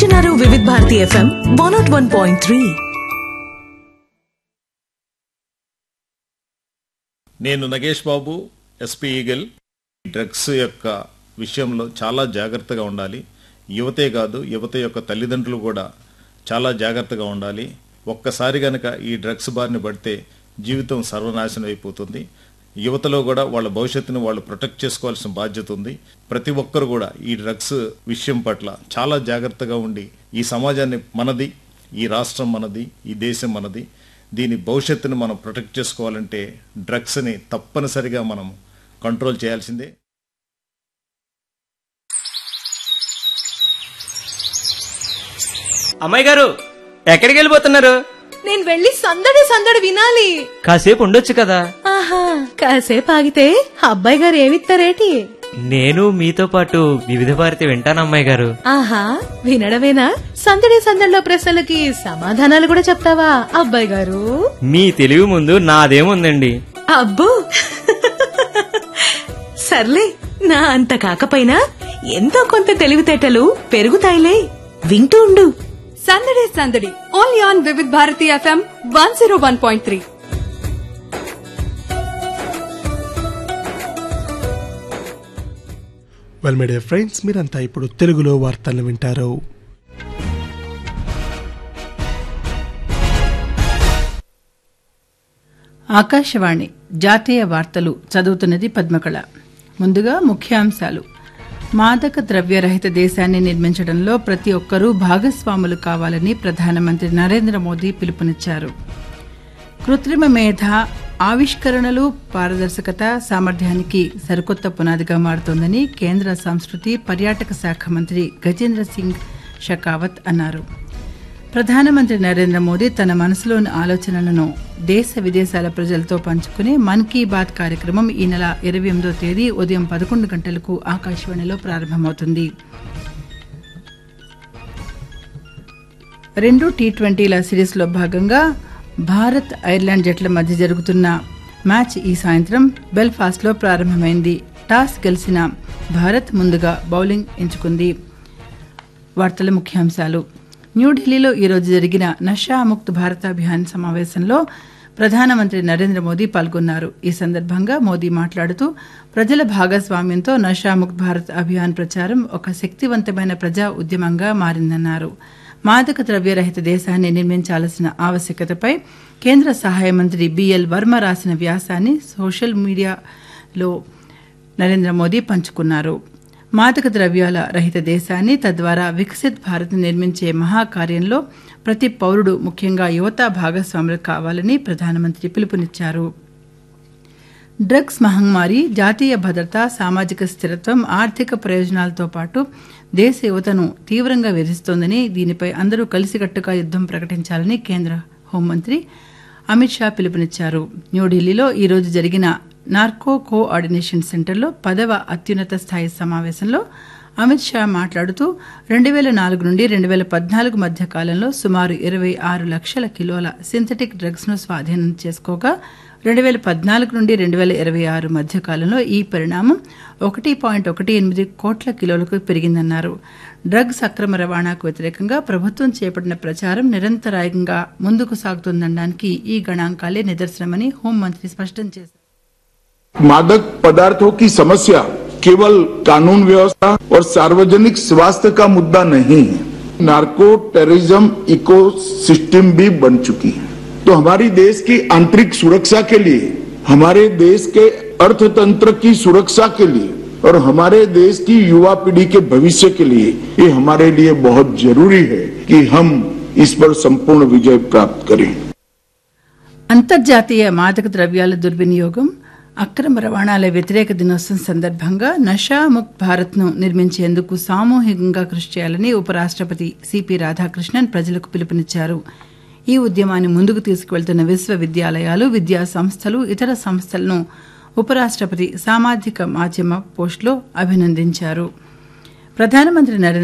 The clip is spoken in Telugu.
వింటున్నారు Vividh Bharati FM one naught one point three నేను Nagesh Babu SP eagle drugs యొక్క విషయంలో చాలా జాగ్రత్తగా ఉండాలి యువతే కాదు యువత యొక్క తల్లిదండ్రులు కూడా చాలా జాగ్రత్తగా ఉండాలి ఒక్కసారి గనక ఈ డ్రగ్స్ బారిన పడితే జీవితం సర్వనాశనం అయిపోతుంది యువతలో కూడా వాళ్ళ భవిష్యత్తును వాళ్ళు ప్రొటెక్ట్ చేసుకోవాల్సిన బాధ్యత ఉంది ప్రతి ఒక్కరు కూడా ఈ డ్రగ్స్ విషయం పట్ల చాలా జాగ్రత్తగా ఉండి ఈ సమాజాన్ని మనది ఈ రాష్ట్రం మనది ఈ దేశం మనది దీని భవిష్యత్తును మనం ప్రొటెక్ట్ చేసుకోవాలంటే డ్రగ్స్ని తప్పనిసరిగా మనం కంట్రోల్ చేయాల్సిందే అమ్మాయి గారు ఎక్కడికి వెళ్ళిపోతున్నారు నేను వెళ్ళి సందడి సందడి వినాలి కాసేపు ఉండొచ్చు కదా ఆహా కాసేపు ఆగితే అబ్బాయి గారు ఏమిస్తారేటి నేను మీతో పాటు వివిధ భారతి వింటాను అమ్మాయి గారు ఆహా వినడమేనా సందడి సందడిలో ప్రశ్నలకి సమాధానాలు కూడా చెప్తావా అబ్బాయి గారు మీ తెలివి ముందు నాదేముందండి అబ్బో సర్లే నా అంత కాకపోయినా ఎంతో కొంత తెలివితేటలు పెరుగుతాయిలే వింటూ ఉండు సందడి సందడి only on Vividh Bharati FM one zero one point three well my dear friends మీరంతా ఇప్పుడు తెలుగులో వార్తలను వింటారు ఆకాశవాణి జాతీయ వార్తలు చదువుతున్నది పద్మకళ ముందుగా ముఖ్యాంశాలు మాదక ద్రవ్యరహిత దేశాన్ని నిర్మించడంలో ప్రతి ఒక్కరూ భాగస్వాములు కావాలని ప్రధానమంత్రి నరేంద్ర మోదీ పిలుపునిచ్చారు కృత్రిమ మేధ ఆవిష్కరణలు పారదర్శకత సామర్థ్యానికి సరికొత్త పునాదిగా మారుతోందని కేంద్ర సంస్కృతి పర్యాటక శాఖ మంత్రి గజేంద్ర సింగ్ షెకావత్ అన్నారు ప్రధానమంత్రి నరేంద్ర మోదీ తన మనసులోని ఆలోచనలను దేశ విదేశాల ప్రజలతో పంచుకునే మన్ కీ బాత్ కార్యక్రమం ఈ నెల ఇరవై ఎనిమిదో తేదీ ఉదయం పదకొండు గంటలకు ఆకాశవాణిలో ప్రారంభమవుతుంది రెండు టీ ట్వంటీల సిరీస్లో భాగంగా భారత్ ఐర్లాండ్ జట్ల మధ్య జరుగుతున్న మ్యాచ్ ఈ సాయంత్రం బెల్ఫాస్ట్లో ప్రారంభమైంది టాస్ గెలిచిన భారత్ ముందుగా బౌలింగ్ ఎంచుకుంది వార్తల ముఖ్యాంశాలు న్యూఢిల్లీలో ఈరోజు జరిగిన నషా ముక్త్ భారత్ అభియాన్ సమావేశంలో ప్రధానమంత్రి నరేంద్ర మోదీ పాల్గొన్నారు ఈ సందర్భంగా మోదీ మాట్లాడుతూ ప్రజల భాగస్వామ్యంతో నషాముక్త్ భారత్ అభియాన్ ప్రచారం ఒక శక్తివంతమైన ప్రజా ఉద్యమంగా మారిందన్నారు మాదక ద్రవ్యరహిత దేశాన్ని నిర్మించాల్సిన ఆవశ్యకతపై కేంద్ర సహాయ మంత్రి బిఎల్ వర్మ రాసిన వ్యాసాన్ని సోషల్ మీడియాలో నరేంద్ర మోదీ పంచుకున్నారు మాదక ద్రవ్యాల రహిత దేశాన్ని తద్వారా వికసిత్ భారత్ నిర్మించే మహాకార్యంలో ప్రతి పౌరుడు ముఖ్యంగా యువత భాగస్వాములు కావాలని ప్రధానమంత్రి పిలుపునిచ్చారు డ్రగ్స్ మహమ్మారి జాతీయ భద్రత సామాజిక స్థిరత్వం ఆర్థిక ప్రయోజనాలతో పాటు దేశ యువతను తీవ్రంగా వేధిస్తోందని దీనిపై అందరూ కలిసికట్టుగా యుద్దం ప్రకటించాలని కేంద్ర హోంమంత్రి అమిత్ షా పిలుపునిచ్చారు న్యూఢిల్లీలో ఈరోజు జరిగిన నార్కో కోఆర్డినేషన్ సెంటర్లో పదవ అత్యున్నత స్థాయి సమావేశంలో అమిత్ షా మాట్లాడుతూ రెండు వేల నాలుగు నుండి రెండు వేల పద్నాలుగు మధ్య కాలంలో సుమారు ఇరవై ఆరు లక్షల కిలోల సింథటిక్ డ్రగ్స్ ను స్వాధీనం చేసుకోగా రెండు వేల పద్నాలుగు నుండి రెండు వేల ఇరవై ఆరు మధ్య కాలంలో ఈ పరిణామం ఒకటి పాయింట్ ఒకటి ఎనిమిది కోట్ల కిలోలకు పెరిగిందన్నారు డ్రగ్స్ అక్రమ రవాణాకు వ్యతిరేకంగా ప్రభుత్వం చేపట్టిన ప్రచారం నిరంతరాయంగా ముందుకు సాగుతుందనడానికి ఈ గణాంకాలే నిదర్శనమని హోంమంత్రి స్పష్టం చేశారు मादक पदार्थों की समस्या केवल कानून व्यवस्था और सार्वजनिक स्वास्थ्य का मुद्दा नहीं है नार्को टेररिज्म इको सिस्टम भी बन चुकी है तो हमारी देश की आंतरिक सुरक्षा के लिए हमारे देश के अर्थतंत्र की सुरक्षा के लिए और हमारे देश की युवा पीढ़ी के भविष्य के लिए ये हमारे लिए बहुत जरूरी है कि हम इस पर संपूर्ण विजय प्राप्त करें అంతర్జాతీయ మాదక ద్రవ్యాల దుర్వినియోగం అక్రమ రవాణాల వ్యతిరేక దినోత్సవం సందర్భంగా నషా ముక్త్ భారత్ ను నిర్మించేందుకు సామూహికంగా కృషి చేయాలని ఉపరాష్ట్రపతి సిపి రాధాకృష్ణన్ ప్రజలకు పిలుపునిచ్చారు ఈ ఉద్యమాన్ని ముందుకు తీసుకువెళ్తున్న విశ్వవిద్యాలయాలు విద్యా సంస్థలు ఇతర సంస్థలను ఉపరాష్ట్రపతి సామాజిక మాధ్యమ పోస్టులో అభినందించారు ప్రధానమంత్రి నరేంద్ర